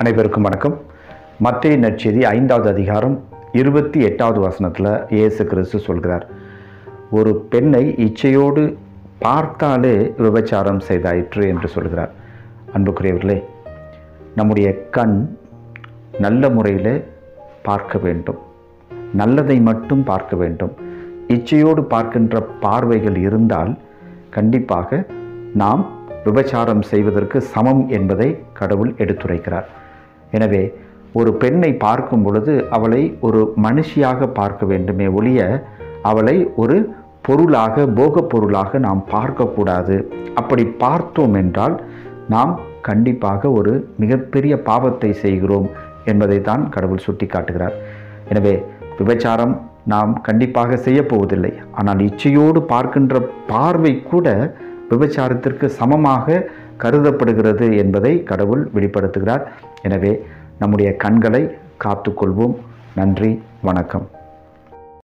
அனைவருக்கும் வணக்கம் மத்திய நற்செய்தி ஐந்தாவது அதிகாரம் இருபத்தி எட்டாவது வசனத்தில் இயேசு கிறிஸ்து சொல்கிறார் ஒரு பெண்ணை இச்சையோடு பார்த்தாலே விபச்சாரம் செய்தாயிற்று என்று சொல்கிறார் அன்புக்குரியவர்களே நம்முடைய கண் நல்ல முறையில் பார்க்க வேண்டும் நல்லதை மட்டும் பார்க்க வேண்டும் இச்சையோடு பார்க்கின்ற பார்வைகள் இருந்தால் கண்டிப்பாக நாம் விபச்சாரம் செய்வதற்கு சமம் என்பதை கடவுள் எடுத்துரைக்கிறார் எனவே ஒரு பெண்ணை பார்க்கும் பொழுது அவளை ஒரு மனுஷியாக பார்க்க வேண்டுமே ஒழிய அவளை ஒரு பொருளாக போகப் பொருளாக நாம் பார்க்கக்கூடாது அப்படி பார்த்தோம் என்றால் நாம் கண்டிப்பாக ஒரு மிகப்பெரிய பாவத்தை செய்கிறோம் என்பதை தான் கடவுள் சுட்டி காட்டுகிறார் எனவே விபச்சாரம் நாம் கண்டிப்பாக செய்யப்போவதில்லை ஆனால் இச்சையோடு பார்க்கின்ற பார்வை கூட விபச்சாரத்திற்கு சமமாக கருதப்படுகிறது என்பதை கடவுள் வெளிப்படுத்துகிறார் எனவே நம்முடைய கண்களை காத்துக்கொள்வோம் நன்றி வணக்கம்